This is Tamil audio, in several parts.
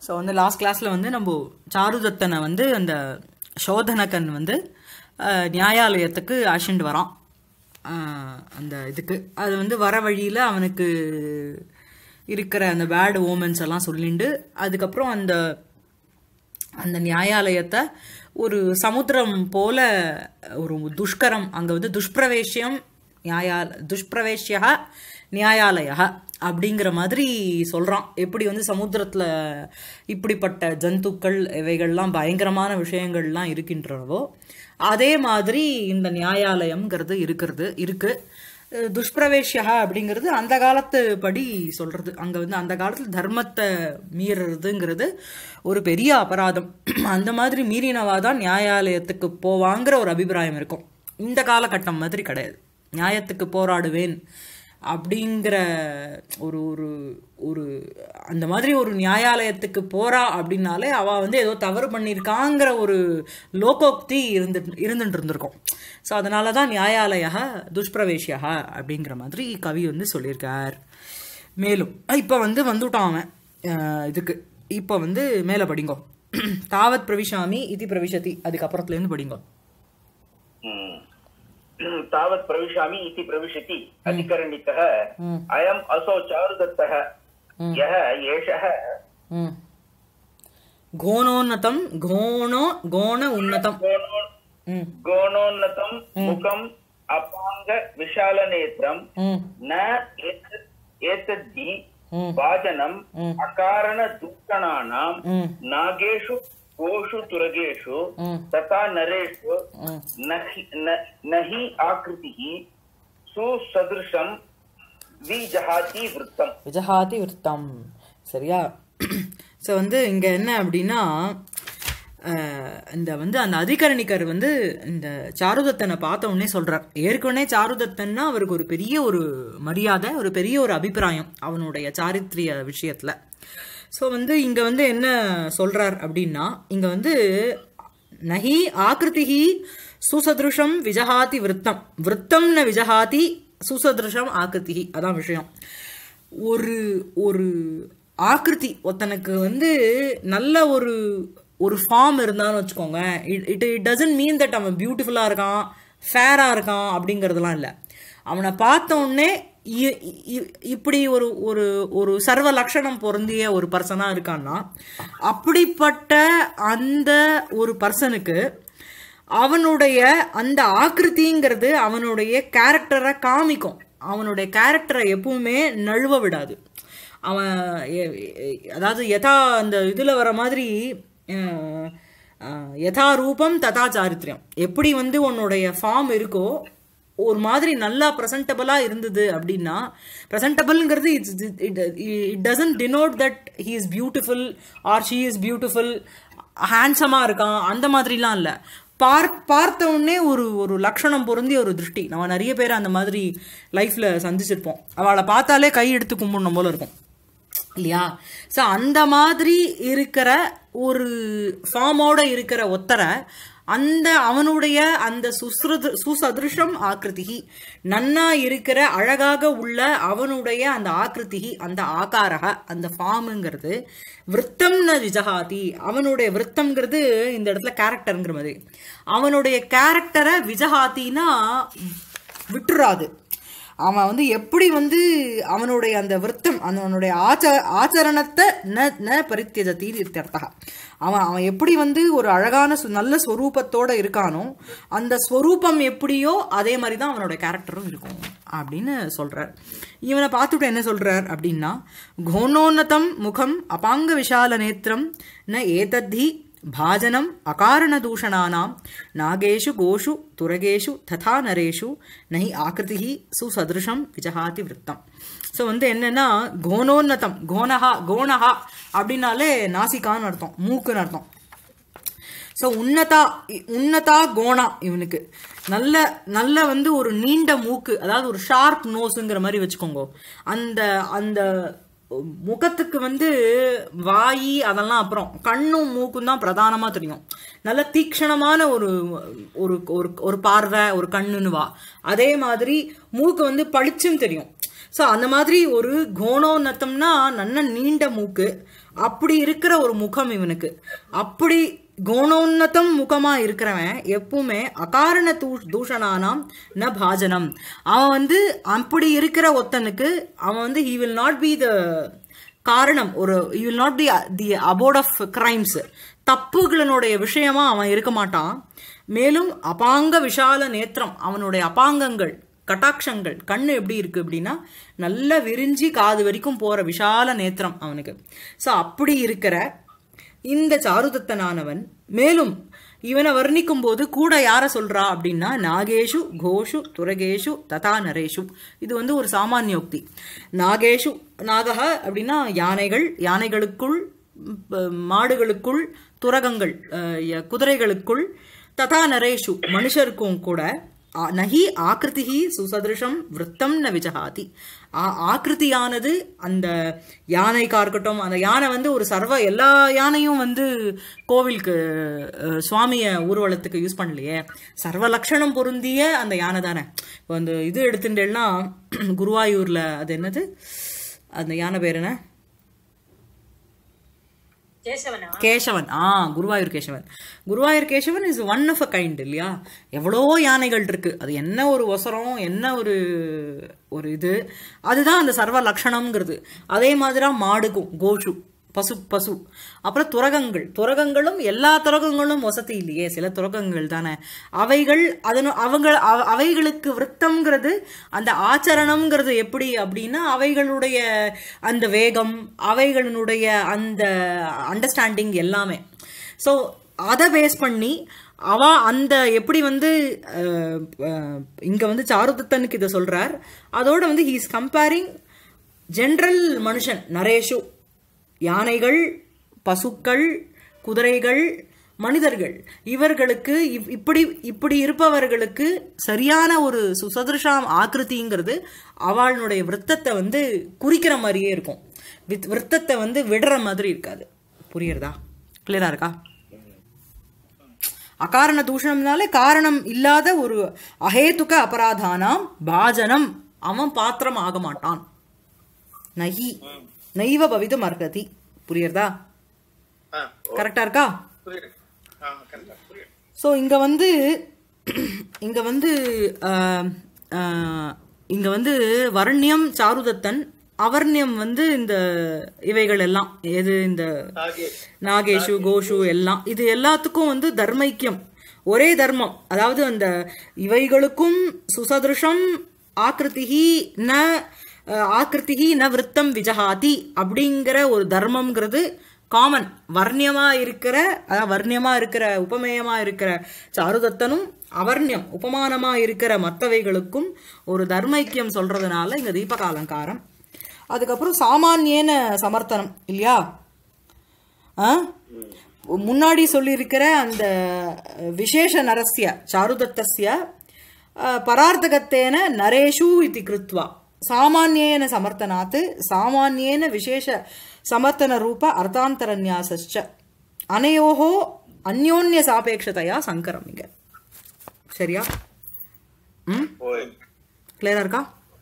ஸோ வந்து லாஸ்ட் கிளாஸில் வந்து நம்ம சாருதத்தனை வந்து அந்த சோதனகன் வந்து அஹ், நியாயாலயத்துக்கு அழைச்சிட்டு வரான் அஹ், அந்த இதுக்கு அது வந்து வர வழியில் அவனுக்கு இருக்கிற அந்த பேட் ஓமன்ஸ் எல்லாம் சொல்லிண்டு அதுக்கப்புறம் அந்த அந்த நியாயாலயத்தை ஒரு சமுத்திரம் போல ஒரு துஷ்கரம் அங்கே வந்து துஷ்பிரவேஷ்யம் நியாயா துஷ்பிரவேஷ்யா நியாயாலய அப்படிங்கிற மாதிரி சொல்கிறான் எப்படி வந்து சமுத்திரத்தில் இப்படிப்பட்ட ஜந்துக்கள் இவைகள்லாம் பயங்கரமான விஷயங்கள்லாம் இருக்கின்றனவோ அதே மாதிரி இந்த நியாயாலயம்ங்கிறது இருக்கிறது இருக்கு அஹ் துஷ்பிரவேஷ்யா அப்படிங்கிறது அந்த காலத்து படி சொல்றது அங்க வந்து அந்த காலத்துல தர்மத்தை மீறுறதுங்கிறது ஒரு பெரிய அபராதம் அந்த மாதிரி மீறினவா தான் நியாயாலயத்துக்கு போவாங்கிற ஒரு அபிப்பிராயம் இருக்கும் இந்த காலகட்டம் மாதிரி கிடையாது நியாயத்துக்கு போராடுவேன் அப்படிங்கிற ஒரு ஒரு ஒரு அந்த மாதிரி ஒரு நியாயாலயத்துக்கு போறா அப்படின்னாலே அவ வந்து ஏதோ தவறு பண்ணியிருக்காங்கிற ஒரு லோகோக்தி இருந்து இருந்துட்டு இருந்திருக்கும் ஸோ அதனால தான் நியாயாலய துஷ்பிரவேஷ்யா அப்படிங்கிற மாதிரி கவி வந்து சொல்லியிருக்கார் மேலும் இப்போ வந்து வந்துட்டான் அவன் அஹ், இதுக்கு இப்போ வந்து மேலே படிங்கோ தாவத் பிரவிஷாமி இது பிரவிஷதி அதுக்கப்புறத்துலேருந்து படிங்கோ हम्म। तावत् प्रविशामि इति प्रविशति अधिकरणितः अयम् असौ चारुदत्तः यः एषः ம் கோணோன்னதம் கோணோ கோண உன்னதம் गोणो ம் गोणोन्नतं मुखम् अपाङ्ग विशालनेत्रम् ம் न एतत् एतद्धि ம் वाचनम् अकारणदूषणानाम् ம் नागेषु गोषु तुरगेषु ம் तथा नरेषु ம் न हि- न- न हि आकृतिः सुसदृशं विजहाति वृत्तम् விஜஹாதி விருத்தம் சரியா ஸோ வந்து இங்கே என்ன அப்படின்னா அஹ், இந்த வந்து அந்த அதிகரணிக்கர் வந்து இந்த சாருதத்தனை பார்த்த உடனே சொல்றார் ஏற்கனவே சாருதத்தன்னா அவருக்கு ஒரு பெரிய ஒரு மரியாதை ஒரு பெரிய ஒரு அபிப்பிராயம் அவனுடைய சாரித்ரிய விஷயத்துல ஸோ வந்து இங்க வந்து என்ன சொல்றார் அப்படின்னா இங்க வந்து நஹி ஆக்கிருதிஹி சுசதிருஷம் விஜஹாதி விருத்தம் விருத்தம் ந விஜஹாதி சுசதிருஷம் ஆக்கிருதிஹி அதான் விஷயம் ஒரு ஒரு ஆக்கிருதி ஒருத்தனுக்கு வந்து நல்ல ஒரு ஒரு ஃபார்ம் இருந்தான்னு வச்சுக்கோங்க it it it doesn't mean that அவன் பியூட்டிஃபுல்லாக இருக்கான் ஃபேராக இருக்கான் அப்படிங்கிறதுலாம் இல்லை அவனை பார்த்த உடனே இ- இ- இப்படி ஒரு ஒரு ஒரு சர்வ லட்சணம் பொருந்திய ஒரு பர்சனாக இருக்கான்னா அப்படிப்பட்ட அந்த ஒரு பர்சனுக்கு அவனுடைய அந்த ஆக்கிருதிங்கிறது அவனுடைய கேரக்டரை காமிக்கும் அவனுடைய கேரக்டரை எப்பவுமே நழுவ விடாது அவன் எ- எ- அதாவது யதா அந்த இதில் வர மாதிரி அஹ், அஹ், யதா ரூபம் ததா சாரித்ரியம் எப்படி வந்து உன்னுடைய ஃபார்ம் இருக்கோ ஒரு மாதிரி நல்லா ப்ரெசன்டபுளாக இருந்தது அப்படின்னா ப்ரெசன்டபுள்ங்கிறது it's it it doesn't denote that he is beautiful or she is beautiful ஹேண்ட்ஸமாக இருக்கான் அந்த மாதிரிலாம் இல்லை பார் பார்த்த உடனே ஒரு ஒரு லட்சணம் பொருந்திய ஒரு திருஷ்டி நம்ம நிறைய பேர் அந்த மாதிரி லைஃப்பில் சந்திச்சிருப்போம் அவளை பார்த்தாலே கை எடுத்து கும்பிடணும் போல இருக்கும் இல்லையா ஸோ அந்த மாதிரி இருக்கிற ஒரு ஃபார்மோட இருக்கிற ஒத்தரை அந்த அவனுடைய அந்த சுஸ்ருத சுசதிருஷம் ஆக்கிருதிகி நன்னா இருக்கிற அழகாக உள்ள அவனுடைய அந்த ஆக்கிருதிகி அந்த ஆகாரக அந்த ஃபார்முங்கிறது விருத்தம்னு விஜகாதி அவனுடைய விருத்தம்ங்கிறது இந்த இடத்துல கேரக்டருங்கிற மாதிரி அவனுடைய கேரக்டரை விஜகாத்தினா விட்டுறாது அவன் வந்து எப்படி வந்து அவனுடைய அந்த விருத்தம் அவனுடைய ஆச்ச ஆச்சரணத்தை ந ந பரித்தியஜத்தி இத்தியர்த்தா அவன் அவன் எப்படி வந்து ஒரு அழகான சு- நல்ல ஸ்வரூபத்தோட இருக்கானோ அந்த ஸ்வரூபம் எப்படியோ அதே மாதிரி தான் அவனோட கேரக்டரும் இருக்கும் அப்படின்னு சொல்றார் இவனை பார்த்துட்டு என்ன சொல்றார் அப்படின்னா கோணோன்னதம் முகம் அபாங்க விஷால நேத்திரம் ந ஏதத்தி भाजनम् अकारणदूषणानां नागेषु गोषु तुरगेषु तथा नरेषु न हि आकृतिः सुसदृशं विजहाति वृत्तம் ஸோ வந்து என்னன்னா கோணோன்னதம் கோணஹா கோணஹா அப்படின்னாலே நாசிகான்னு அர்த்தம் மூக்குன்னு அர்த்தம் ஸோ உன்னதா உன்னதா கோணா இவனுக்கு நல்ல நல்ல வந்து ஒரு நீண்ட மூக்கு அதாவது ஒரு ஷார்ப் நோஸுங்கிற மாதிரி வச்சுக்கோங்க அந்த அந்த முகத்துக்கு வந்து வாயி அதெல்லாம் அப்புறம் கண்ணும் மூக்கும் தான் பிரதானமாக தெரியும் நல்ல தீக்ஷணமான ஒரு ஒரு ஒரு ஒரு பார்வை ஒரு கண்ணுன்னு வா அதே மாதிரி மூக்கு வந்து பளிச்சும் தெரியும் ஸோ அந்த மாதிரி ஒரு கோணோன்னத்தம்னா நல்ல நீண்ட மூக்கு அப்படி இருக்கிற ஒரு முகம் இவனுக்கு அப்படி கோணோன்னதம் முகமா இருக்கிறவன் எப்பவுமே அகாரண தூ தூஷணானாம் ந பாஜனம் அவன் வந்து அப்படி இருக்கிற ஒருத்தனுக்கு அவன் வந்து he will not be the காரணம் ஒரு you will not be the abode of crimes தப்புகளினுடைய விஷயமா அவன் இருக்க மாட்டான் மேலும் அபாங்க விஷால நேத்திரம் அவனுடைய அபாங்கங்கள் கட்டாட்சங்கள் கண்ணு எப்படி இருக்கு அப்படின்னா நல்லா விரிஞ்சி காது வரைக்கும் போற விஷால நேத்திரம் அவனுக்கு ஸோ அப்படி இருக்கிற இந்த சாருதத்தனானவன் மேலும் இவனை வர்ணிக்கும் போது கூட யார சொல்றா அப்படின்னா நாகேஷு கோஷு துரகேஷு ததா நரேஷு இது வந்து ஒரு சாமானியோக்தி நாகேஷு நாகக அப்படின்னா யானைகள் யானைகளுக்குள் ப- மாடுகளுக்குள் துரகங்கள் அஹ், ய- குதிரைகளுக்குள் ததா நரேஷு மனுஷருக்கும் கூட ஆ- நகி ஆக்கிருதிகி சுசதிருஷம் விருத்தம் ந விஜகாதி ஆ- ஆக்கிருதியானது அந்த யானைக்கா இருக்கட்டும் அந்த யானை வந்து ஒரு சர்வ எல்லா யானையும் வந்து கோவிலுக்கு அஹ், சுவாமிய ஊர்வலத்துக்கு யூஸ் பண்ணலையே சர்வ லட்சணம் பொருந்திய அந்த யானை தானே இப்போ அந்த இது எடுத்துட்டேன்னா குருவாயூர்ல அது என்னது அந்த யானை பேர் என்ன கேசவனா கேசவன் ஆ Guruvayur Kesavan Guruvayur Kesavan is one of a kind இல்லையா எவ்வளோ யானைகள் இருக்கு அது என்ன ஒரு ஒசரம் என்ன ஒரு ஒரு இது அதுதான் அந்த சர்வ லட்சணம்ங்கிறது அதே மாதிரி மாடுக்கும் கோஷு பசு பசு அப்புறம் துரகங்கள் துரகங்களும் எல்லா துரகங்களும் வசதி இல்லையே சில துரகங்கள் தானே அவைகள் அதனு அவங்க அவ- அவைகளுக்கு விருத்தம்ங்கிறது அந்த ஆச்சரணம்ங்கிறது எப்படி அப்படின்னா அவைகளுடைய அந்த வேகம் அவைகளினுடைய அந்த அண்டர்ஸ்டாண்டிங் எல்லாமே ஸோ அதை பேஸ் பண்ணி அவ அந்த எப்படி வந்து அஹ், அஹ், இங்க வந்து சாருதத்தனுக்கு இதை சொல்றார் அதோட வந்து ஹீஸ் கம்பேரிங் ஜென்ரல் மனுஷன் நரேஷு யானைகள் பசுக்கள் குதிரைகள் மனிதர்கள் இவர்களுக்கு இவ்- இப்படி இப்படி இருப்பவர்களுக்கு சரியான ஒரு சுசதிருஷாம் ஆக்கிருதிங்கிறது அவளுடைய விருத்தத்தை வந்து குறிக்கிற மாதிரியே இருக்கும் வித் விருத்தத்தை வந்து விடுற மாதிரி இருக்காது புரியுறதா கிளியரா இருக்கா அகாரண தூஷணம்னாலே காரணம் இல்லாத ஒரு அஹேதுக அபராதானாம் பாஜனம் அவன் பாத்திரம் ஆக மாட்டான் நகி நைவ பவிதும் அர்ஹதி புரியுறதா ஆ, கரெக்டா இருக்கா புரியுது ஆ கரெக்டா புரியுது ஸோ இங்க வந்து இங்க வந்து ஆஹ், ஆஹ், இங்க வந்து வர்ணியம் சாருதத்தன் அவர்ணியம் வந்து இந்த இவைகள் எல்லாம் எது இந்த ஆகிய நாகேஷு கோஷு எல்லாம் இது எல்லாத்துக்கும் வந்து தர்மைக்கியம் ஒரே தர்மம் அதாவது அந்த இவைகளுக்கும் சுசதிருஷம் ஆக்கிருதிகி ந அஹ், ஆக்கிருதிகி ந விருத்தம் விஜகாதி அப்படிங்கிற ஒரு தர்மம்ங்கிறது காமன் வர்ணியமா இருக்கிற அதாவது வர்ணியமா இருக்கிற உபமேயமா இருக்கிற சாருதத்தனும் அவர்ணியம் உபமானமா இருக்கிற மற்றவைகளுக்கும் ஒரு தர்மைக்கியம் சொல்றதுனால இங்க தீபக அலங்காரம் அதுக்கப்புறம் சாமானியன சமர்த்தனம் இல்லையா ஆ? முன்னாடி சொல்லியிருக்கிற அந்த விசேஷ நரஸ்ய சாருதத்தஸ்ய அஹ், பரார்த்தகத்தேன நரேஷு இது கிருத்வா சாமானியேன சமர்த்தனாத் சாமானியேன விசேஷ சமர்த்தன ரூப அர்த்தாந்தரநியாசச்ச அனையோகோ அந்யோன்ய சாபேட்சதையா சங்கரம் இங்க சரியா ம் ஓய் கிளியரா இருக்கா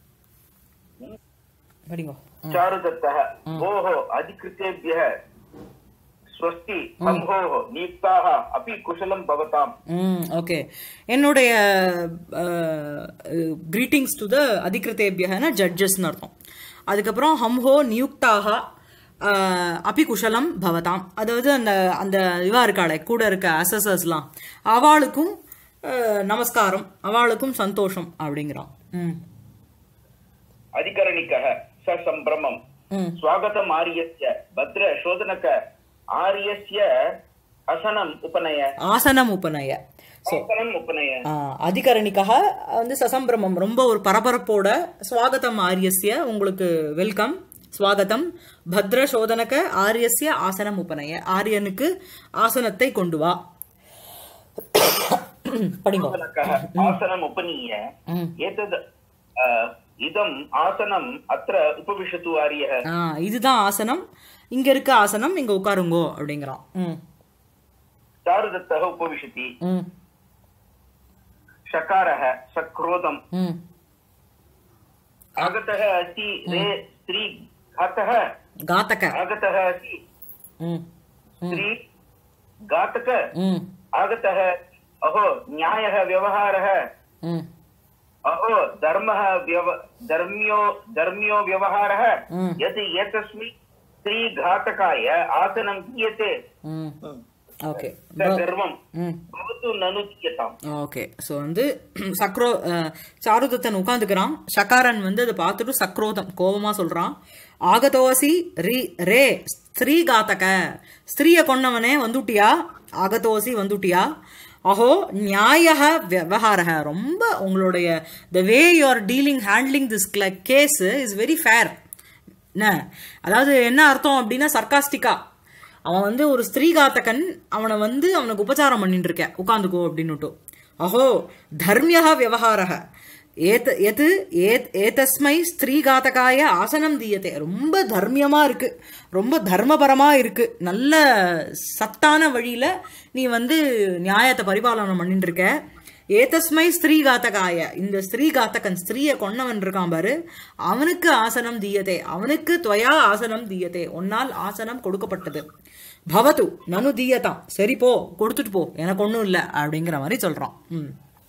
படிங்கோ चारुदत्तः भोः अधिकृतेभ्यः स्वस्ति सम्भोः नियुक्ताः अपि कुशलं भवताम् ம் ஓகே என்னுடைய கிரீட்டிங்ஸ் டு த அதிகிருத்தேபியகன ஜட்ஜஸ்னு அர்த்தம் அதுக்கப்புறம் ஹம்ஹோ நியுக்தாக அஹ், அபி குஷலம் பவதாம் அதாவது அந்த அந்த இவா இருக்காளே கூட இருக்க அசஸர்ஸ்லாம் அவளுக்கும் அஹ், நமஸ்காரம் அவளுக்கும் சந்தோஷம் அப்படிங்கிறான் ம் अधिकरणिकः स सम्भ्रमम् ம் स्वागतम् आर्यस्य भद्र शोधनक आर्यस्य असनम् उपनय ஆசனம் உபநய ஸோ आसनम् उपनय அதிகரணிக்காக வந்து சசம்பிரமம் ரொம்ப ஒரு பரபரப்போட ஸ்வாகதம் ஆரியஸ்ய உங்களுக்கு வெல்கம் ஸ்வாகதம் பத்ர சோதனக ஆரியஸ்ய ஆசனம் உபநய ஆரியனுக்கு ஆசனத்தை கொண்டு வா படிங்கோ शोधनकः आसनम् उपनीय ம். एतद् अ, इदम् आसनम् अत्र उपविशतु आर्यः ஆ, இதுதான் ஆசனம் இங்க இருக்க ஆசனம் இங்க உட்காருங்கோ அப்படிங்கிறான் ம் चारुदत्तः उपविशति ம் शकारः सक्रोधम् ம் आगतः अस्ति रे स्त्री घातः காத்தக आगतः अस्ति ம் स्त्री घातक ம் आगतः अहो न्यायः व्यवहारः ம் अहो धर्मः व्यव धर्म्यो धर्म्यो व्यवहारः Mm. यदि एतस्मिन् स्त्रीघातकाय आसनं दीयते ம் ஓகே सर्वं ம் भवतु ननु दीयताम् ஓகே ஸோ வந்து சக்ரோ அஹ், சாருதத்தன் உட்காந்துக்கிறான் சகாரன் வந்து அதை பார்த்துட்டு சக்ரோதம் கோபமா சொல்றான் ஆகதோசி ரீ ரே ஸ்திரீ காத்தக ஸ்திரீய கொன்னவனே வந்துட்டியா ஆகதோசி வந்துட்டியா அஹோ நியாய விவகாரக ரொம்ப உங்களுடைய the way you are dealing handling this case is very fair என்ன அதாவது என்ன அர்த்தம் அப்படின்னா சர்க்காஸ்டிக்கா அவன் வந்து ஒரு ஸ்திரீகாத்தகன் அவனை வந்து அவனுக்கு உபச்சாரம் பண்ணிட்டு இருக்க உட்காந்துக்கோ அப்படின்னுட்டு அஹோ தர்மியா விவகாரக ஏத் எது ஏத் ஏதஸ்மை ஸ்திரீகாத்தகாய ஆசனம் தீயத்தை ரொம்ப தர்மியமா இருக்கு ரொம்ப தர்மபரமா இருக்கு நல்ல சத்தான வழியில நீ வந்து நியாயத்தை பரிபாலனம் பண்ணிட்டு இருக்க ஏதஸ்மை ஸ்திரீகாத்தகாய இந்த ஸ்திரீகாத்தகன் ஸ்திரீய கொன்னவன் இருக்கான் பாரு அவனுக்கு ஆசனம் தீயதே அவனுக்கு துவயா ஆசனம் தீயதே உன்னால் ஆசனம் கொடுக்கப்பட்டது பவது நனு தீயதாம் சரி போ கொடுத்துட்டு போ எனக்கு ஒன்றும் இல்லை அப்படிங்கிற மாதிரி சொல்றான் ம்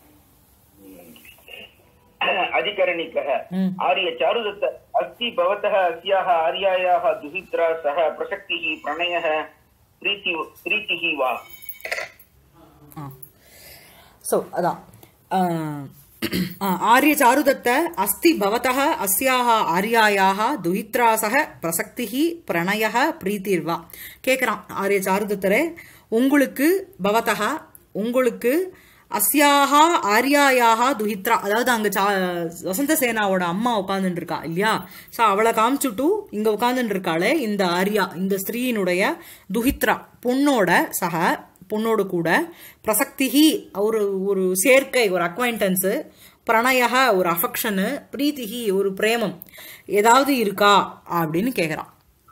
अधिकरणिकः Mm. आर्य चारुदत्त अस्ति भवतः अस्याः आर्यायाः दुहित्रा सह प्रसक्तिः प्रणयः प्रीति प्रीतिः वा ஆ ஸோ அதான் ஆ, ஆர்ய சாருதத்த அஸ்தி பவதः அஸ்யாः ஆர்யாயாः துஹித்ரா சக பிரசக்திஹி பிரணயः பிரீத்திர்வா கேட்குறான் ஆர்ய சாருதத்தரே உங்களுக்கு பவதः உங்களுக்கு அஸ்யாக ஆர்யாயாக துஹித்ரா அதாவது அங்க சா வசந்த சேனாவோட அம்மா உட்காந்துட்டு இருக்கா இல்லையா ஸோ அவளை காமிச்சுட்டு இங்க உட்காந்துட்டு இருக்காளே இந்த ஆர்யா இந்த ஸ்திரீயினுடைய துஹித்ரா பொண்ணோட சக பொண்ணோடு கூட பிரசக்திஹி ஒரு ஒரு சேர்க்கை ஒரு அக்வைண்டன்ஸு பிரணயக ஒரு அஃபெக்ஷனு பிரீத்திஹி ஒரு பிரேமம் ஏதாவது இருக்கா அப்படின்னு கேட்குறான்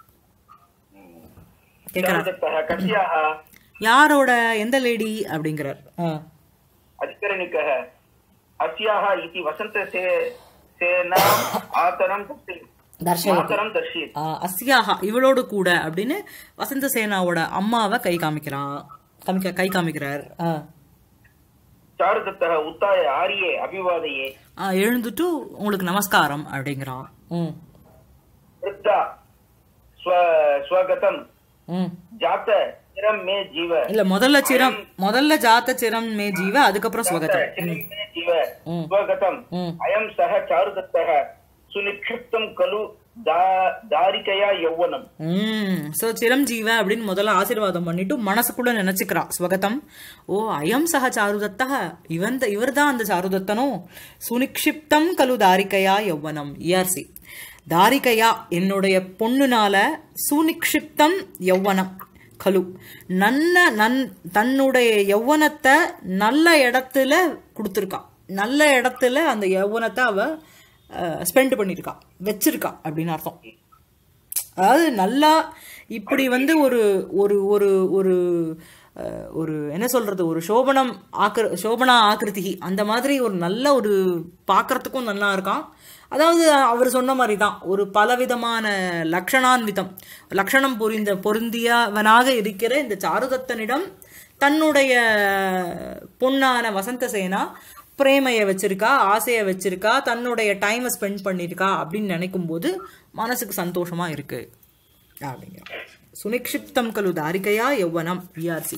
கேட்குறான் चारुदत्तः कस्याः யாரோட எந்த லேடி அப்படிங்கிறார் ஆ अधिकरणिकः अस्याः इति वसन्तसे सेनाम् आतरं दर्शयति தர்ஷயதி मातरं दर्शयति ஆ, அஸ்யாஹா இவளோடு கூட அப்படின்னு வசந்த சேனாவோட அம்மாவை கை காமிக்கிறான் காமிக்க கை காமிக்கிறார் ஆ. चारुदत्तः उत्थाय आर्ये अभिवादये ஆ, எழுந்துட்டு உங்களுக்கு நமஸ்காரம் அப்படிங்கிறான் ம் वृद्धा स्व स्वगतं ம் जात चिरं मे जीव இல்ல முதல்ல சிரம் முதல்ல ஜாத்த சிரம் மே ஜீவ அதுக்கப்புறம் ஸ்வகதம் चिरं मे जीव स्वगतम् अयं सः चारुदत्तः सुनिक्षिप्तं खलु दा- दारिकया यौवनम् ம் ஸோ சிரஞ்சீவ அப்படின்னு முதல்ல ஆசீர்வாதம் பண்ணிட்டு மனசுக்குள்ள நினைச்சுக்கிறான் ஸ்வகதம் ஓ அயம் சக சாருதத்தா இவன் இவர் தான் அந்த சாருதத்தனோ சுனிக்ஷிப்தம் கலு தாரிகையா யௌவனம் இஆர்சி தாரிகையா என்னுடைய பொண்ணுனால சுனிக்ஷிப்தம் யௌவனம் கலு நன்ன நன் தன்னுடைய யௌவனத்தை நல்ல இடத்துல கொடுத்துருக்கா நல்ல இடத்துல அந்த யௌவனத்தை அவ ஸ்பெண்ட் பண்ணியிருக்கா வச்சிருக்கா அப்படின்னு அர்த்தம் அதாவது நல்லா இப்படி வந்து ஒரு ஒரு ஒரு ஒரு அஹ், ஒரு என்ன சொல்றது ஒரு சோபனம் ஆக்கிர சோபனா ஆக்கிருதி அந்த மாதிரி ஒரு நல்ல ஒரு பார்க்கறதுக்கும் நல்லா இருக்கான் அதாவது அவர் சொன்ன மாதிரி தான் ஒரு பலவிதமான லக்ஷணான்விதம் லக்ஷணம் பொரிந்த பொருந்தியவனாக இருக்கிற இந்த சாருதத்தனிடம் தன்னுடைய பொண்ணான வசந்த சேனா பிரேமையை வச்சிருக்கா ஆசையை வச்சிருக்கா தன்னுடைய டைமை ஸ்பெண்ட் பண்ணியிருக்கா அப்படின்னு நினைக்கும் போது மனசுக்கு சந்தோஷமா இருக்கு அப்படிங்க சுனிக்ஷிப்தம் கலு தாரிகையா யௌவனம் விஆர்சி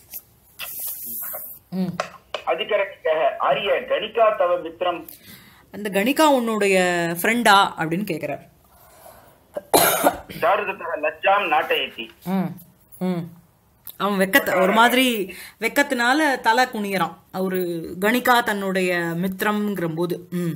ம் अधिकरणिकः आर्य गणिका तव मित्रं அந்த கணிகா உன்னுடைய ஃப்ரெண்டா அப்படின்னு கேட்குறார் चारुदत्तः लज्जां नाटयति ம் ம் அவன் வெக்கத்தை ஒரு மாதிரி வெக்கத்தினால தலை குனியறான் ஒரு கணிகா தன்னுடைய மித்திரம்ங்கிற போது ம்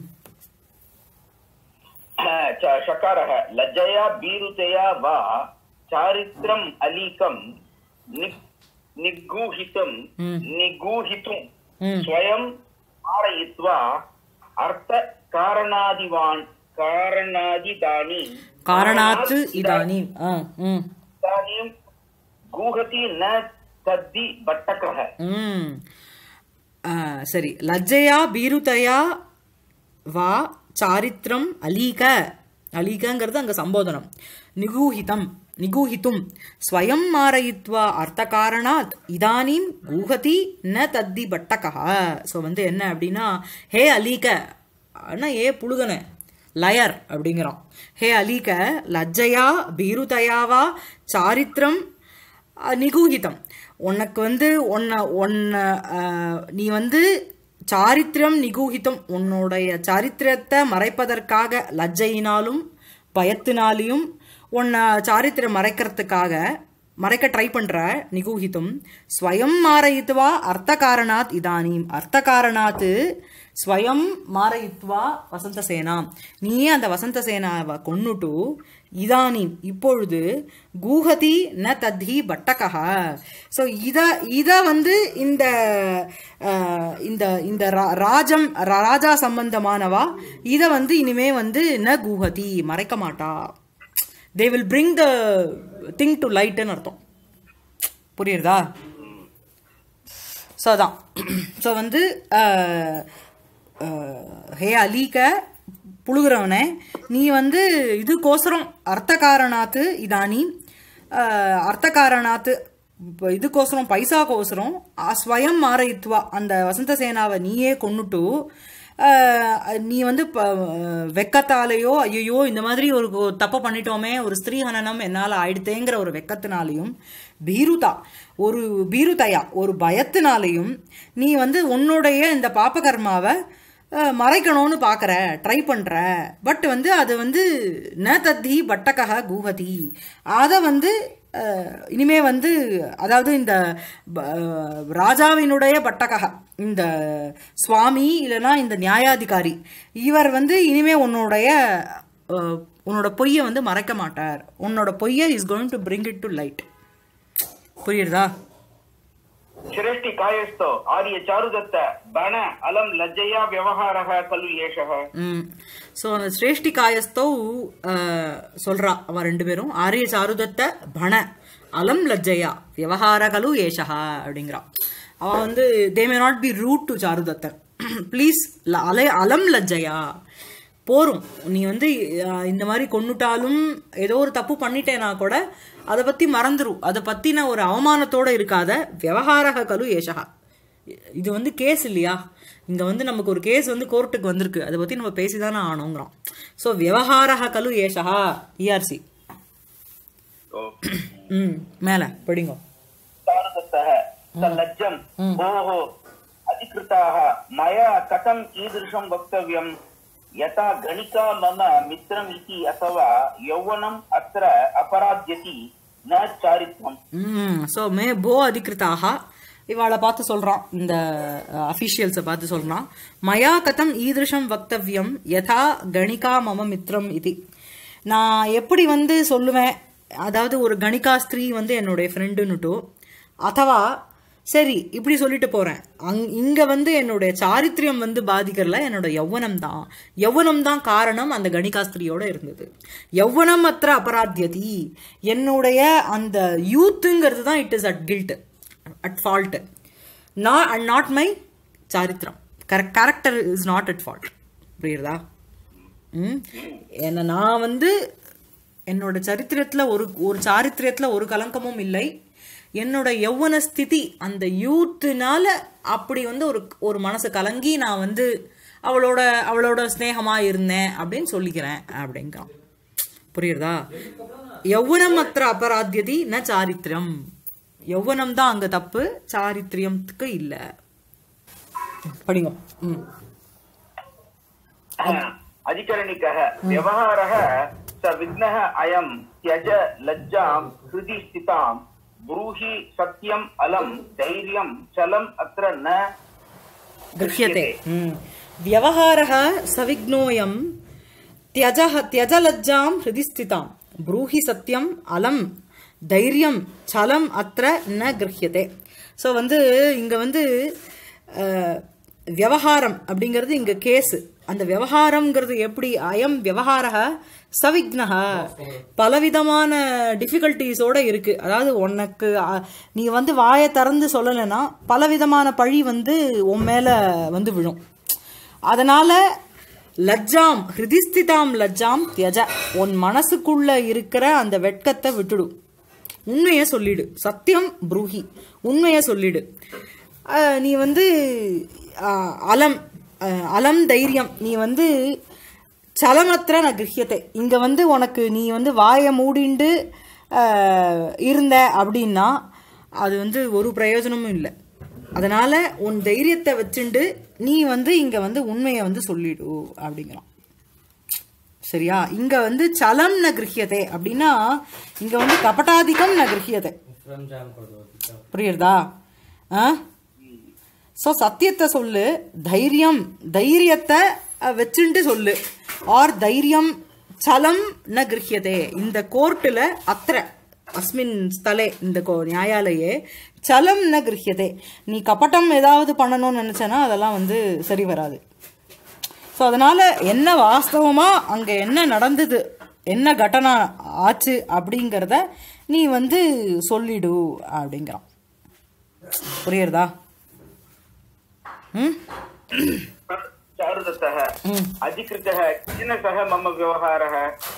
च- शकारः लज्जया बीरुतया वा चारित्रम् अलीकं नि- निगूहितं निगूहितुं स्वयं कारयित्वा अर्थकारणादिवान् कारणादिदानि காரணாத்து இதானீம் ஆ ம் इदानीं गूहति न तद्धि भट्टकः ம் ஆ, சரி லஜ்ஜையா பீருதயா வா சாரித்ரம் அலீக அலீகங்கிறது அங்க சம்போதனம் நிகூஹிதம் நிகூஹித்தும் ஸ்வயம் மாரயித்வா அர்த்தகாரணாத் இதானீம் கூஹதி ந தத்தி பட்டகா ஸோ வந்து என்ன அப்படின்னா ஹே அலீக அண்ணா ஏ புழுகன லயர் அப்படிங்கிறான் ஹே அலீக லஜ்ஜையா பீருதயாவா சாரித்திரம் அஹ், நிகூஹிதம் உனக்கு வந்து உன்னை உன்னை அஹ், நீ வந்து சாரித்திரம் நிகூஹிதம் உன்னுடைய சாரித்திரத்தை மறைப்பதற்காக லஜ்ஜையினாலும் பயத்தினாலையும் உன்னை சாரித்திரம் மறைக்கிறதுக்காக மறைக்க ட்ரை பண்ற நிகூஹித்தும் ஸ்வயம் மாரயித்வா அர்த்த காரணாத் இதானீம் அர்த்த காரணாத்து ஸ்வயம் மாரயித்வா வசந்த சேனா நீயே அந்த வசந்த சேனாவை கொன்னுட்டு இதானீம் இப்பொழுது கூஹதி ந தத்தி பட்டகா ஸோ இத இத வந்து இந்த அஹ், இந்த இந்த ரா- ராஜம் ரா- ராஜா சம்பந்தமானவா இத வந்து இனிமே வந்து ந கூஹதி மறைக்க மாட்டா they will bring the thing to லைட்னு அர்த்தம் புரியுறதா ஸோ அதான் ஸோ வந்து அஹ், அஹ், ஹே அலீக புழுகிறவனே நீ வந்து இதுக்கோசரம் அர்த்த காரணாத்து இதானி அஹ், அர்த்த காரணாத்து இப்போ இதுக்கோசரம் பைசாக்கோசரம் அ- ஸ்வயம் மாரயித்வா அந்த வசந்த சேனாவை நீயே கொன்னுட்டு அஹ், நீ வந்து ப- வெக்கத்தாலேயோ ஐயோ இந்த மாதிரி ஒரு ஒரு தப்பு பண்ணிட்டோமே ஒரு ஸ்திரீ ஹனனம் என்னால் ஆயிடுத்தேங்கிற ஒரு வெக்கத்தினாலையும் பீருதா ஒரு பீருதயா ஒரு பயத்தினாலையும் நீ வந்து உன்னுடைய இந்த பாப்பகர்மாவை அஹ், மறைக்கணும்னு பார்க்குற ட்ரை பண்ணுற பட் வந்து அது வந்து ந தத்தி பட்டகக கூஹதி அதை வந்து அஹ், இனிமே வந்து அதாவது இந்த ப- அஹ், ராஜாவினுடைய பட்டகக இந்த சுவாமி இல்லைன்னா இந்த நியாயாதிகாரி இவர் வந்து இனிமே உன்னுடைய அஹ், உன்னோட பொய்யை வந்து மறைக்க மாட்டார் உன்னோட பொய்யை is going to bring it to light புரியுறதா श्रेष्ठि कायस्थो आर्य चारुदत्त बण अलम लज्जया व्यवहारः खलु एषः ம் ஸோ அந்த சிரேஷ்டி காயஸ்தோ அஹ், சொல்றா அவன் ரெண்டு பேரும் ஆரிய சாருதத்த பண அலம் லஜ்ஜையா விவகாரகலு ஏஷா அப்படிங்கிறான் அவன் வந்து they may not be rude to சாருதத்தர் ப்ளீஸ் அலை அலம் லஜ்ஜையா போரும் நீ வந்து அஹ், இந்த மாதிரி கொன்னுட்டாலும் ஏதோ ஒரு தப்பு பண்ணிட்டேனா கூட அதை பத்தி மறந்துரும் அதை பத்தின ஒரு அவமானத்தோட இருக்காத விவகாரக கலு ஏஷகா இது வந்து கேஸ் இல்லையா இங்க வந்து நமக்கு ஒரு கேஸ் வந்து கோர்ட்டுக்கு வந்திருக்கு அதை பத்தி நம்ம பேசிதானே ஆனோங்கிறோம் ஸோ விவகாரக கலு ஏஷகா இஆர்சி ம் மேல படிங்க चारुदत्तः स लज्जम् भोः अधिकृताः मया कथम् ईदृशं वक्तव्यम् यथा गणिका मम मित्रम् इति अथवा यौवनम् अत्र अपराध्यति न चारित्वम् ம் ஸோ மே போ அதிகிருத்தாக இவாளை பார்த்து சொல்றான் இந்த அஃபிஷியல்ஸை பார்த்து சொல்றான் மயா கதம் ஈதிருஷம் வக்தவ்யம் யதா கணிகா மம மித்ரம் இது நான் எப்படி வந்து சொல்லுவேன் அதாவது ஒரு கணிகா ஸ்திரீ வந்து என்னுடைய ஃப்ரெண்டுன்னுட்டோ அதவா சரி இப்படி சொல்லிட்டு போறேன் அங் இங்க வந்து என்னுடைய சாரித்திரியம் வந்து பாதிக்கிறல என்னோட யௌவனம் தான் யௌவனம் தான் காரணம் அந்த கணிகாஸ்திரியோட இருந்தது யௌவனம் அത്ര அபராத்தியதி என்னுடைய அந்த யூத்துங்கிறது தான் it is at guilt at fault not and not my சாரித்திரம் character is not at fault புரியுறதா ம் என்ன நான் வந்து என்னோட சரித்திரத்துல ஒரு ஒரு சாரித்திரத்துல ஒரு கலங்கமும் இல்லை என்னோட யௌவன ஸ்திதி அந்த யூத்துனால அப்படி வந்து ஒரு ஒரு மனசு கலங்கி நான் வந்து அவளோட அவளோட ஸ்நேகமா இருந்தேன் அப்படின்னு சொல்லிக்கிறேன் அப்படிங்கிறான் புரியுறதா யௌவனம் அத்திர அபராத்தியதி ந சாரித்திரம் யௌவனம் தான் அங்க தப்பு சாரித்திரியத்துக்கு இல்ல படிங்க ம் अधिकरणिकः व्यवहारः स विघ्नः अयम् त्यज लज्जाम् हृदि स्थिताम् ब्रूहि सत्यम् अलम् धैर्यम् चलम् अत्र न गृह्यते व्यवहारः सविघ्नोऽयं त्यजः त्यजलज्जां हृदि स्थितां ब्रूहि सत्यम् அலம் தைரியம் சலம் அത്ര ந கிரஹியதே ஸோ வந்து இங்க வந்து அஹ், விவகாரம் அப்படிங்கிறது இங்க கேஸ் அந்த விவகாரம்ங்கிறது எப்படி அயம் விவகாரக சவிக்னக பலவிதமான டிஃபிகல்ட்டிஸோட இருக்கு அதாவது உனக்கு அஹ், நீ வந்து வாயை திறந்து சொல்லலைன்னா பலவிதமான பழி வந்து உன் மேல வந்து விழும் அதனால லஜ்ஜாம் ஹிருதிஸ்திதாம் லஜ்ஜாம் தியஜ உன் மனசுக்குள்ள இருக்கிற அந்த வெட்கத்தை விட்டுடு உண்மையை சொல்லிடு சத்தியம் ப்ரூஹி உண்மையை சொல்லிடு அஹ், நீ வந்து அஹ், அலம் அஹ், அலம் தைரியம் நீ வந்து சலமத்திர ந கிரகியத்தை இங்க வந்து உனக்கு நீ வந்து வாயை மூடிண்டு அஹ், இருந்த அப்படின்னா அது வந்து ஒரு பிரயோஜனமும் இல்லை அதனால உன் தைரியத்தை வச்சுண்டு நீ வந்து இங்க வந்து உண்மையை வந்து சொல்லிடு அப்படிங்கிறான் சரியா இங்க வந்து சலம் ந கிரகியதே அப்படின்னா இங்க வந்து கபட்டாதிகம் ந கிரகியதே புரியுறதா ஆ ஸோ சத்தியத்தை சொல்லு தைரியம் தைரியத்தை அஹ், வச்சுண்டு சொல்லு ஆர் தைரியம் சலம் ந கிரகியதே இந்த கோர்ட்டில் அத்திர அஸ்மின் ஸ்தலே இந்த கோ நியாயாலயே சலம் ந கிரகியதே நீ கபட்டம் ஏதாவது பண்ணணும்னு நினைச்சேன்னா அதெல்லாம் வந்து சரி வராது ஸோ அதனால என்ன வாஸ்தவமா அங்க என்ன நடந்தது என்ன கடனா ஆச்சு அப்படிங்கிறத நீ வந்து சொல்லிடு அப்படிங்கிறான் புரியுறதா ம் चारुदत्तः अधिकृतः केन सह मम व्यवहारः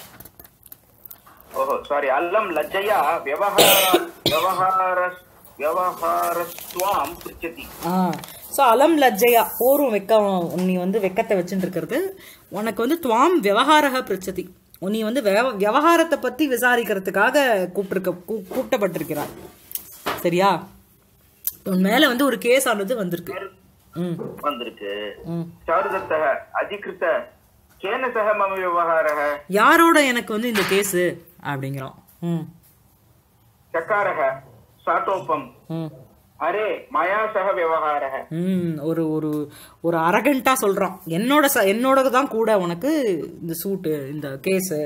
ओहो सारी अल्लं लज्जया व्यवहार व्यवहार व्यवहारस्त्वां पृच्छति ஆ ஸோ அலம் லஜ்ஜையா போரும் வெக்கம் நீ வந்து வெக்கத்தை வச்சுட்டு இருக்கிறது உனக்கு வந்து துவாம் விவகாரக பிரச்சதி நீ வந்து விவ- விவகாரத்தை பத்தி விசாரிக்கிறதுக்காக கூப்பிட்டுருக்க கூ- கூப்பிட்டப்பட்டிருக்கிறார் சரியா உன் மேல வந்து ஒரு கேஸ் ஆனது வந்திருக்கு ம் வந்திருக்கு சாருதத்தः अधिकृत केन सह मम व्यवहारः யாரோட எனக்கு வந்து இந்த கேஸு அப்படிங்கிறான் ம் चकारः साटोपम् ம் अरे मया सह व्यवहारः ம் ஒரு ஒரு ஒரு அரகண்டா சொல்றான் என்னோட ச என்னோட தான் கூட உனக்கு இந்த சூட்டு இந்த கேஸு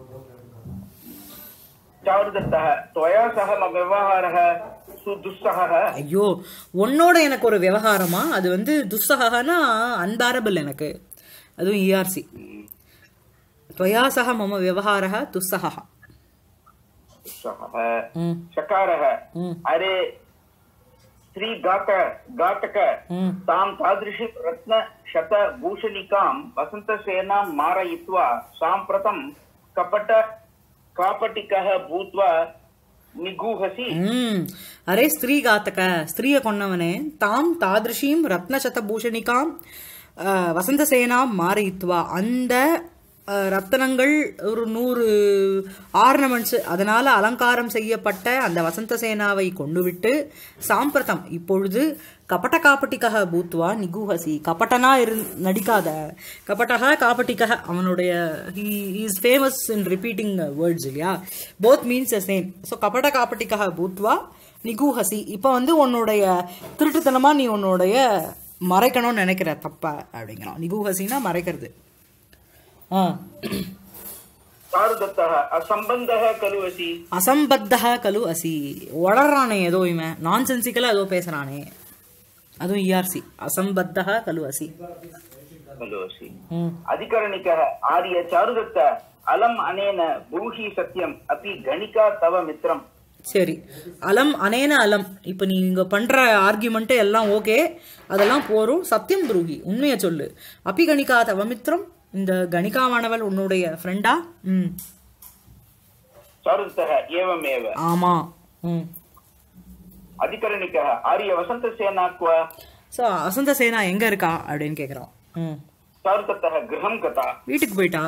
चारुदत्तः त्वया सह मम व्यवहारः सुदुस्सहः ஐயோ உன்னோட எனக்கு ஒரு விவகாரமா அது வந்து துஸ்ஸகனா அன்பேரபிள் எனக்கு அதுவும் இஆர்சி त्वया सह मम व्यवहारः दुस्सहः दुस्सहः ம் चकारः ம். अरे स्त्रीघात घातक ம் तां तादृशी रत्नशतभूषणिकां वसन्तसेनां मारयित्वा साम्प्रतं कपट कापटिकः भूत्वा निगूहसि ம் அரே ஸ்திரீ காத்தக ஸ்திரீயை கொன்னவனே தாம் தாதிருஷீம் ரத்னசதபூஷணிகாம் அஹ், வசந்தசேனாம் மாரயித்வா அந்த அஹ், ரத்தனங்கள் ஒரு நூறு ஆர்னமெண்ட்ஸ் அதனால அலங்காரம் செய்யப்பட்ட அந்த வசந்தசேனாவை கொண்டுவிட்டு சாம்பிரதம் இப்பொழுது கபட காப்பட்டிக்கக பூத்வா நிகுஹசி கபட்டனா இரு நடிக்காத கபட்டக காப்பட்டிக்கக அவனுடைய is famous in repeating words இல்லையா போத் மீன்ஸ் சேம் ஸோ கபட காப்பட்டிக்கக பூத்வா நிகுஹசி இப்போ வந்து உன்னுடைய திருட்டுத்தனமா நீ உன்னுடைய மறைக்கணும்னு நினைக்கிற தப்ப அப்படிங்கிறான் நிகுஹசின்னா மறைக்கிறது ஆ चारुदत्तः असम्बन्धः खलु असि அசம்பத்தக கலு அசி வளர்றானே ஏதோ இவன் நான்சென்சிக்கலாக ஏதோ பேசுறானே அதுவும் இஆர்சி அசம்பத்தக கலு அசி खलु असि ம் अधिकरणिकः आर्य चारुदत्त अलम् अनेन ब्रूहि सत्यम् अपि गणिका तव मित्रम् சரி அலம் அனேன அலம் இப்போ நீ இங்க பண்ற ஆர்கியூமெண்ட் எல்லாம் ஓகே அதெல்லாம் போரும் சத்தியம் துருகி உண்மையை சொல்லு அப்பி கணிகா தவமித்ரம் இந்த கணிகாவானவள் உன்னுடைய ஃப்ரெண்டா ம் चारुदत्तः एवमेव ஆமா ம் अधिकरणिकः आर्य वसन्तसेना क्व ஸோ வசந்த சேனா எங்க இருக்கா அப்படின்னு கேக்குறான் ம் चारुदत्तः गृहं गता வீட்டுக்கு போயிட்டா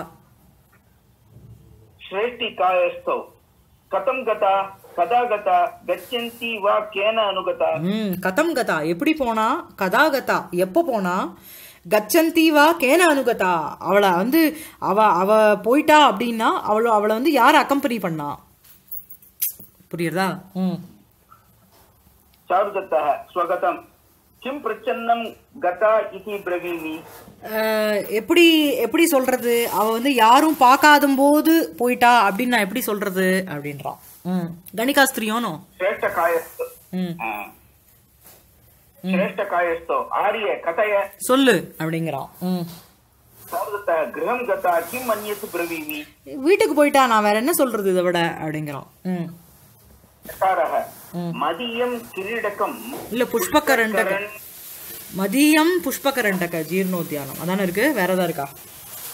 श्रेष्ठिकायस्थौ कथं गता कदा गता गच्छन्ति वा केन अनुगता ம் கதம் கதா எப்படி போனா கதா கதா எப்போ போனா கச்சந்தி வா கேன அனுகதா அவளை வந்து அவ அவ போயிட்டா அப்படின்னா அவள அவளை வந்து யார் அக்கம்பெனி பண்ணா புரியுறதா ம் चारुदत्तः स्वगतं किं प्रच्छन्नं गता इति ब्रवीमि அஹ், எப்படி எப்படி சொல்றது அவ வந்து யாரும் பார்க்காத போது போயிட்டா அப்படின்னு நான் எப்படி சொல்றது அப்படின்றான் ம் கணிகாஸ்திரியோனோ श्रेष्ठकायस्थौ ம் आ. श्रेष्ठकायस्थौ आर्य कथय சொல்லு அப்படிங்கிறான் ம் चारुदत्तः गृहं गता किम् अन्यत् ब्रवीमि வீட்டுக்கு போயிட்டா நான் வேற என்ன சொல்றது இதை விட அப்படிங்கிறான் ம் चकारः मदीयं किरीडकं இல்ல புஷ்பகரண்டக மதியம் புஷ்பகரண்டக ஜீர்ணோத்தியானம் அதானே இருக்கு வேற ஏதாவது இருக்கா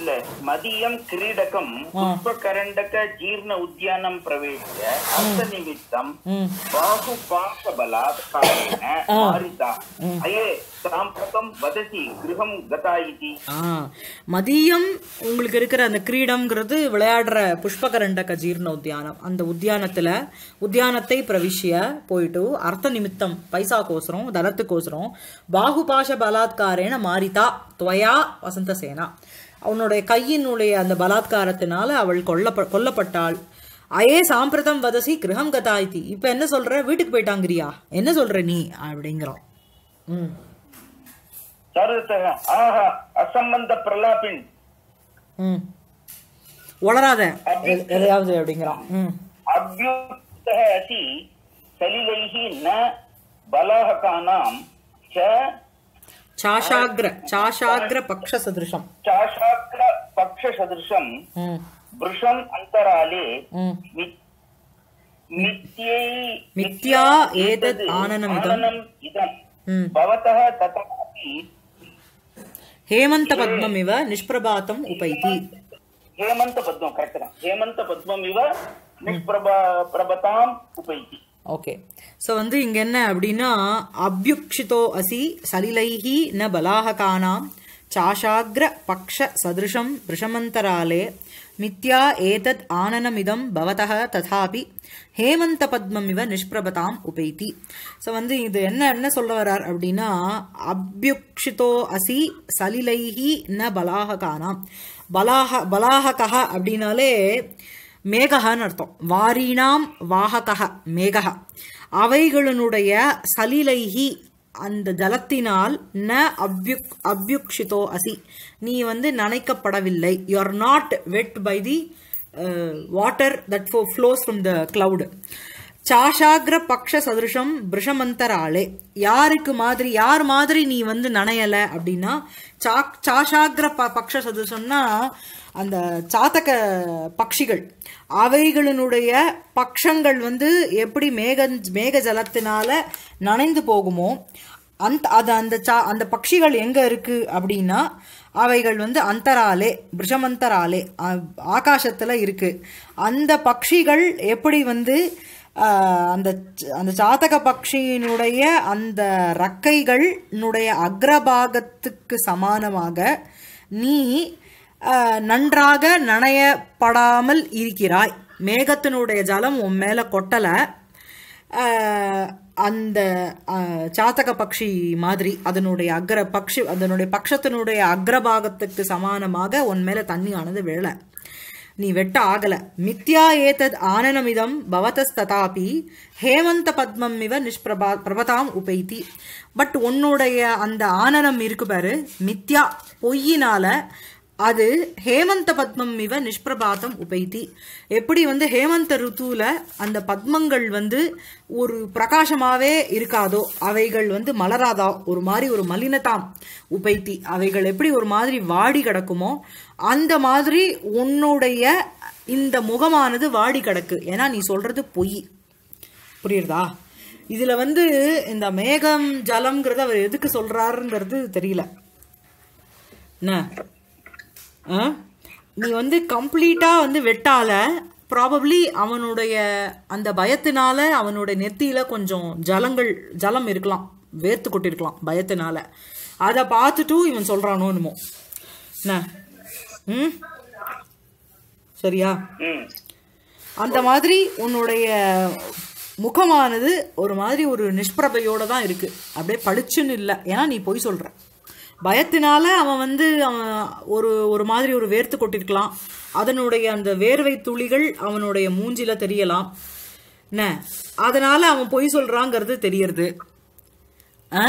இல்ல மதியம் கிரீடகம் புஷ்பகரண்டக ஜீர்ண உத்யானம் பிரவேசிய அந்த நிமித்தம் பாகு பாஷ பலாத் காரணேன மாரிதா அயே சாம்பகம் வதசி கிருஹம் கதா இதி ஆ மதியம் உங்களுக்கு இருக்கிற அந்த கிரீடம்ங்கிறது விளையாடுற புஷ்பகரண்டக ஜீர்ண உத்தியானம் அந்த உத்தியானத்துல உத்தியானத்தை பிரவிஷ்ய போயிட்டு அர்த்த நிமித்தம் பைசாக்கோசரம் தனத்துக்கோசரம் பாகுபாஷ பலாத்காரேன மாரிதா துவயா வசந்த சேனா அவனுடைய கையினுடைய அந்த பலாத்காரத்தினால அவள் கொல்லப்ப கொல்லப்பட்டாள் அயே சாம்பிரதம் வதசி கிரகம் கதாய்த்தி இப்ப என்ன சொல்ற வீட்டுக்கு போயிட்டாங்கிறியா என்ன சொல்ற நீ அப்படிங்கிறோம் ம் சருதக ஆஹா அசம்பந்த பிரலாபின் ம் உளராத எ- எதையாவது அப்படிங்கிறான் ம் अभ्युक्तः असि सलिलैः न बलाहकानां च சாஷாக்ர சாஷாக்ர பக்ஷ சதிருஷம் चाशाग्रपक्षसदृशम् ம் वृषम् अन्तराले ம் मि- मिथ्यै मिथ्या एतद् आननमिदम्। आननम् इदम् ம் भवतः तथापि ஹேமந்த பத்மம் இவ நிஷ்பிரபாத்தம் உபைதி हेमन्त पद्मं करेक्ट् हेमन्त पद्ममिव निष्प्रभा प्रभताम् उपैति ஓகே ஸோ வந்து இங்க என்ன அப்படின்னா அபியுக்ஷிதோ அசி சலிலைஹி ந பலாஹகானாம் சாஷாக்ர பக்ஷ சதிருஷம் விஷமந்தராலே மித்யா ஏதத் ஆனனமிதம் பவதः ததாபி ஹேமந்த பத்மம் இவ நிஷ்பிரபதாம் உபைதி ஸோ வந்து இது என்ன என்ன சொல்ல வர்றார் அப்படின்னா அபியுக்ஷிதோ அசி சலிலைஹி ந பலாஹகானாம் பலாஹ பலாஹகः அப்படின்னாலே மேகஹன்னு அர்த்தம் வாரீணாம் வாககः மேகஹ அவைகளினுடைய சலிலைஹி அந்த ஜலத்தினால் ந அப்யுக் அப்யுக்ஷிதோ அசி நீ வந்து நனைக்கப்படவில்லை you are not wet by the water that flows from the cloud சாஷாக்ர பக்ஷ சதுருஷம் பிருஷமந்தராளே யாருக்கு மாதிரி யார் மாதிரி நீ வந்து நனையல அப்படின்னா சா- சாஷாக்ர ப பக்ஷ சதுருஷம்னா அந்த சாத்தக பட்சிகள் அவைகளினுடைய பக்ஷங்கள் வந்து எப்படி மேக மேக ஜலத்தினால நனைந்து போகுமோ அந்த அது அந்த சா அந்த பட்சிகள் எங்க இருக்கு அப்படின்னா அவைகள் வந்து அந்தராலே பிருஷமந்தராலே ஆ- ஆகாசத்துல இருக்கு அந்த பட்சிகள் எப்படி வந்து ஆஹ், அந்த ச- அந்த சாத்தக பட்சியினுடைய அந்த ரக்கைகளினுடைய அக்ரபாகத்துக்கு சமானமாக நீ ஆஹ், நன்றாக நனையப்படாமல் இருக்கிறாய் மேகத்தினுடைய ஜலம் உன் மேல கொட்டல ஆஹ், அந்த ஆஹ், சாத்தக பக்ஷி மாதிரி அதனுடைய அக்ர பக்ஷி அதனுடைய பக்ஷத்தினுடைய அக்ரபாகத்துக்கு சமானமாக உன் மேல தண்ணி ஆனது விழல நீ வெட்ட ஆகல மித்யா ஏதத் ஆனனமிதம் பவதஸ்ததாபி ஹேமந்த பத்மம் இவ நிஷ்பிரபா பிரபதாம் உபைத்தி பட் உன்னுடைய அந்த ஆனனம் இருக்கு பாரு மித்யா பொய்யினால அது ஹேமந்த பத்மம் இவ நிஷ்பிரபாதம் உபைத்தி எப்படி வந்து ஹேமந்த ருத்துவில் அந்த பத்மங்கள் வந்து ஒரு பிரகாசமாவே இருக்காதோ அவைகள் வந்து மலராதா ஒரு மாதிரி ஒரு மலினதாம் உபைத்தி அவைகள் எப்படி ஒரு மாதிரி வாடி கிடக்குமோ அந்த மாதிரி உன்னுடைய இந்த முகமானது வாடி கிடக்கு ஏன்னா நீ சொல்றது பொய் புரியுறதா இதுல வந்து இந்த மேகம் ஜலம்ங்கிறது அவர் எதுக்கு சொல்றாருங்கிறது தெரியல என்ன ஆ? நீ வந்து கம்ப்ளீட்டா வந்து வெட்டால ப்ராபப்ளி அவனுடைய அந்த பயத்தினால அவனுடைய நெத்தியில கொஞ்சம் ஜலங்கள் ஜலம் இருக்கலாம் வேர்த்து கொட்டிருக்கலாம் பயத்தினால அதை பார்த்துட்டும் இவன் சொல்றானோ என்னமோ என்ன ம் சரியா ம் அந்த மாதிரி உன்னுடைய முகமானது ஒரு மாதிரி ஒரு நிஷ்பிரபையோட தான் இருக்கு அப்படியே பளிச்சுன்னு இல்லை ஏன்னா நீ பொய் சொல்ற பயத்தினால அவன் வந்து அவன் ஒரு ஒரு மாதிரி ஒரு வேர்த்து கொட்டிருக்கலாம் அதனுடைய அந்த வேர்வை துளிகள் அவனுடைய மூஞ்சில தெரியலாம் என்ன அதனால அவன் பொய் சொல்றாங்கிறது தெரியறது ஆ?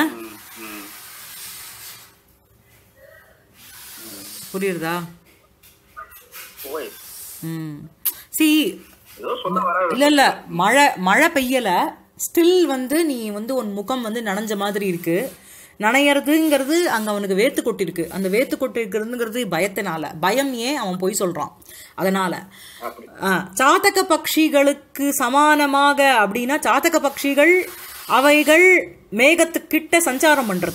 புரியுறதா ஓய் ம் சி ஏதோ சொல்ல வர இல்ல இல்ல மழை மழை பெய்யல ஸ்டில் வந்து நீ வந்து உன் முகம் வந்து நனைஞ்ச மாதிரி இருக்கு நனையறதுங்கிறது அங்க அவனுக்கு வேத்து கொட்டிருக்கு அந்த வேத்து கொட்டிருக்கிறதுங்கிறது பயத்தினால பயம் ஏன் அவன் போய் சொல்றான் அதனால ஆ, சாத்தக பட்சிகளுக்கு சமானமாக அப்படின்னா சாத்தக பட்சிகள் அவைகள் மேகத்துக்கிட்ட சஞ்சாரம் பண்றது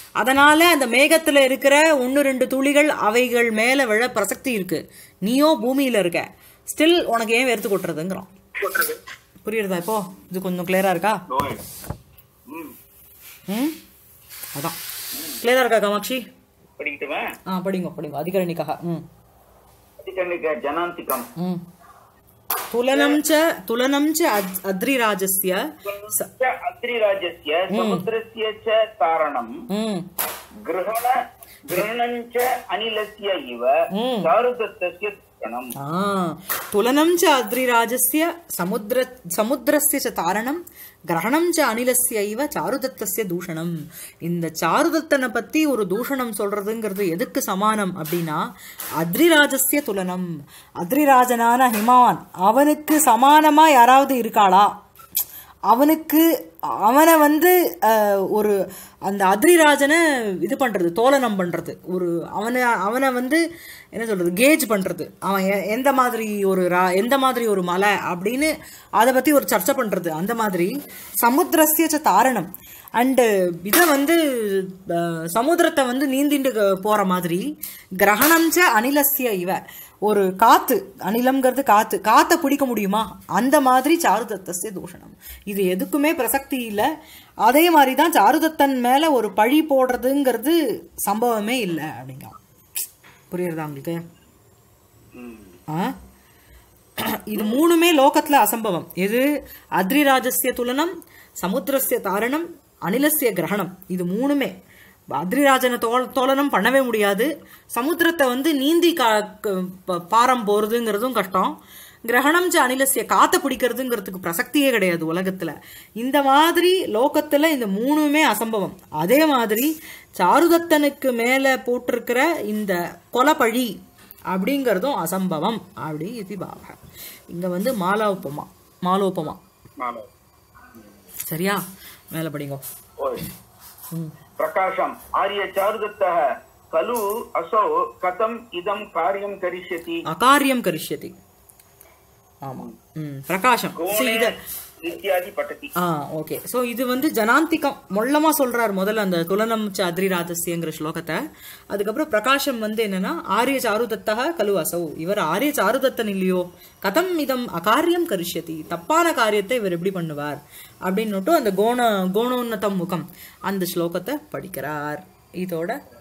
அதனால அந்த மேகத்துல இருக்கிற ஒன்று ரெண்டு துளிகள் அவைகள் மேல விழ பிரசக்தி இருக்கு நீயோ பூமியில இருக்க ஸ்டில் உனக்கு ஏன் வெறுத்து கொட்டுறதுங்கிறான் புரியுறதா இப்போ இது கொஞ்சம் கிளியரா இருக்கா ஓய். ம் ம் அதான் கிளியரா இருக்கா காமாட்சி படிக்கட்டுமா ஆ படிங்க படிங்க அதிகரணிக்காக ம் அதிகண்ணிக ஜனாந்திகம் ம் तुलनं च तुलनं च अद्- अद्रिराजस्य स- च अद्रिराजस्य समुद्रस्य च तारणम् ம் ग्रहण ग्रहणं च अनिलस्य इव चारुदत्तस्य दूषणम् ஆ तुलनं च अद्रिराजस्य समुद्र समुद्रस्य च तारणं கிரகணம் ச அனிலஸ்ய இவ சாருதத்தஸ்ய தூஷணம் இந்த சாருதத்தனை பத்தி ஒரு தூஷணம் சொல்றதுங்கிறது எதுக்கு சமானம் அப்படின்னா அத்ரிராஜஸ்ய துலனம் அத்ரிராஜனான ஹிமான் அவனுக்கு சமானமா யாராவது இருக்காளா அவனுக்கு அவனை வந்து அஹ், ஒரு அந்த அத்ரிராஜனை இது பண்றது தோலனம் பண்றது ஒரு அவனை அவனை வந்து என்ன சொல்றது கேஜ் பண்றது அவன் எ- எந்த மாதிரி ஒரு ரா- எந்த மாதிரி ஒரு மலை அப்படின்னு அதை பத்தி ஒரு சர்ச்சை பண்றது அந்த மாதிரி சமுத்திரஸ்ய ச தாரணம் அண்டு இதை வந்து அஹ், சமுத்திரத்தை வந்து நீந்திண்டு க- போற மாதிரி கிரகணம் ச அனிலஸ்ய இவ ஒரு காத்து அனிலம்ங்கிறது காத்து காத்தை பிடிக்க முடியுமா அந்த மாதிரி சாருதத்தஸ்ய தூஷணம் இது எதுக்குமே பிரசக்தி இல்லை அதே மாதிரி தான் சாருதத்தன் மேல ஒரு பழி போடுறதுங்கிறது சம்பவமே இல்லை அப்படிங்க புரியுறதா உங்களுக்கு ஆ இது மூணுமே லோகத்துல அசம்பவம் எது அத்ரிராஜஸ்ய துலனம் சமுத்திரஸ்ய தாரணம் அனிலஸ்ய கிரகணம் இது மூணுமே அத்ரிராஜனை தோல் தோலனம் பண்ணவே முடியாது சமுத்திரத்தை வந்து நீந்தி கா க- ப- பாரம் போறதுங்கிறதும் கஷ்டம் கிரகணம் ச அனிலஸ்ய காத்த பிடிக்கிறதுங்கிறதுக்கு பிரசக்தியே கிடையாது உலகத்துல இந்த மாதிரி லோகத்துல இந்த மூணுமே அசம்பவம் அதே மாதிரி சாருதத்தனுக்கு மேல போட்டிருக்கிற இந்த கொலப்பழி அப்படிங்கிறதும் அசம்பவம் அப்படி இது பாவ இங்க வந்து மாலாவுப்பமா மாலோப்பமா मानव சரியா மேல படிங்க ओय प्रकाशम् आर्य चारुदत्तः खलु असौ कथम् इदं कार्यं करिष्यति அகாரியம் கரிஷ்யதி ஆமா ம் பிரகாஷம் See, இத इत्यादि पठति ஆ ஓகே ஸோ இது வந்து ஜனாந்திகம் மொல்லமா சொல்றார் முதல்ல அந்த துலனம் ச அத்ரிராதஸ்யங்கிற ஸ்லோகத்தை அதுக்கப்புறம் பிரகாஷம் வந்து என்னன்னா ஆரிய சாருதத்தக கலு அசௌ இவர் ஆரிய சாருதத்தன் இல்லையோ கதம் இதம் அகாரியம் கரிஷ்யதி தப்பான காரியத்தை இவர் எப்படி பண்ணுவார் அப்படின்னுட்டு அந்த கோண கோணோன்னதம் முகம் அந்த ஸ்லோகத்தை படிக்கிறார் இதோட